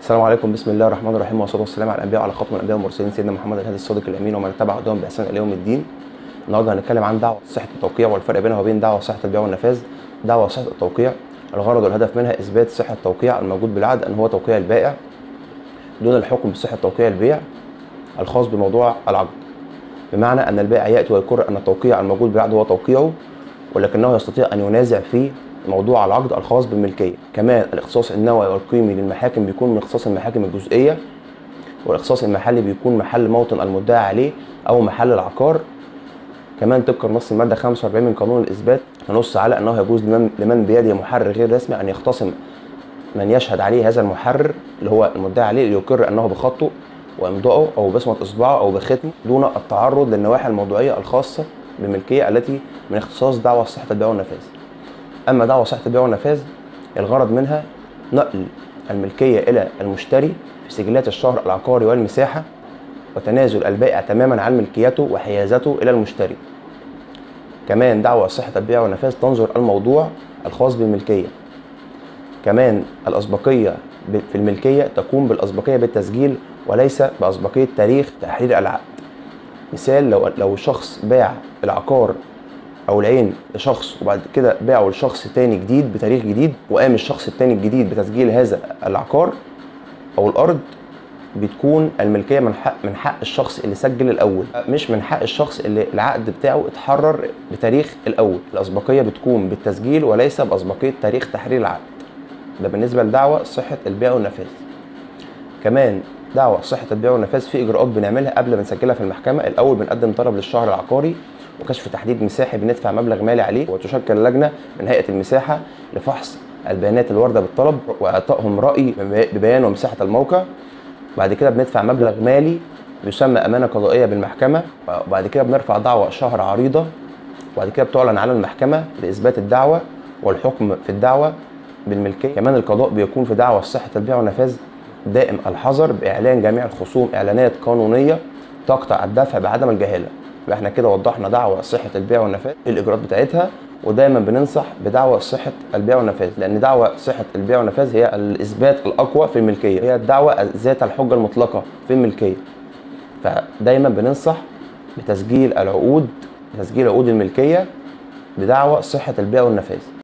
السلام عليكم بسم الله الرحمن الرحيم والصلاه والسلام على الانبياء وعلى خاتم الانبياء والمرسلين سيدنا محمد الهادي الصادق الامين ومن اتبع هداهم باحسان الى يوم الدين النهارده هنتكلم عن دعوه صحه التوقيع والفرق بينها وبين دعوه صحه البيع والنفاذ دعوه صحه التوقيع الغرض والهدف منها اثبات صحه التوقيع الموجود بالعقد ان هو توقيع البائع دون الحكم بصحه توقيع البيع الخاص بموضوع العقد بمعنى ان البائع ياتي ويقر ان التوقيع الموجود بالعقد هو توقيعه ولكنه يستطيع ان ينازع في موضوع العقد الخاص بالملكيه كمان الاختصاص النوعي والقيمي للمحاكم بيكون من اختصاص المحاكم الجزئيه والاختصاص المحلي بيكون محل موطن المدعى عليه او محل العقار كمان طبقا نص الماده 45 من قانون الاثبات نص على انه يجوز لمن, لمن بيده محرر غير رسمي ان يختصم من يشهد عليه هذا المحرر اللي هو المدعي عليه ليقر انه بخطه وامضائه او بصمه اصبعه او بختمه دون التعرض للنواحي الموضوعيه الخاصه بالملكيه التي من اختصاص دعوى صحه البيع والنفاذ. اما دعوى صحه البيع والنفاذ الغرض منها نقل الملكيه الى المشتري في سجلات الشهر العقاري والمساحه وتنازل البائع تماما عن ملكيته وحيازته الى المشتري. كمان دعوى صحه البيع والنفاذ تنظر الموضوع الخاص بالملكيه. كمان الاسبقيه في الملكيه تقوم بالاسبقيه بالتسجيل وليس باسبقيه تاريخ تحرير العقد. مثال لو لو شخص باع العقار او العين لشخص وبعد كده باعه لشخص تاني جديد بتاريخ جديد وقام الشخص التاني الجديد بتسجيل هذا العقار او الارض بتكون الملكيه من حق من حق الشخص اللي سجل الاول مش من حق الشخص اللي العقد بتاعه اتحرر بتاريخ الاول الاسبقيه بتكون بالتسجيل وليس باسبقيه تاريخ تحرير العقد ده بالنسبه لدعوى صحه البيع والنفاذ كمان دعوى صحه البيع والنفاذ في اجراءات بنعملها قبل ما نسجلها في المحكمه الاول بنقدم طلب للشهر العقاري وكشف تحديد مساحي بندفع مبلغ مالي عليه وتشكل لجنه من هيئه المساحه لفحص البيانات الوارده بالطلب واعطائهم راي ببيان ومساحه الموقع بعد كده بندفع مبلغ مالي يسمى امانه قضائيه بالمحكمه وبعد كده بنرفع دعوى شهر عريضه وبعد كده بتعلن على المحكمه لاثبات الدعوه والحكم في الدعوه بالملكيه كمان القضاء بيكون في دعوى صحه البيع والنفاذ دائم الحذر باعلان جميع الخصوم اعلانات قانونيه تقطع الدفع بعدم الجهاله يبقى احنا كده وضحنا دعوى صحه البيع والنفاذ الاجراءات بتاعتها ودايما بننصح بدعوى صحه البيع والنفاذ لان دعوى صحه البيع والنفاذ هي الاثبات الاقوى في الملكيه هي الدعوه ذات الحجه المطلقه في الملكيه فدايما بننصح بتسجيل العقود تسجيل عقود الملكيه بدعوى صحه البيع والنفاذ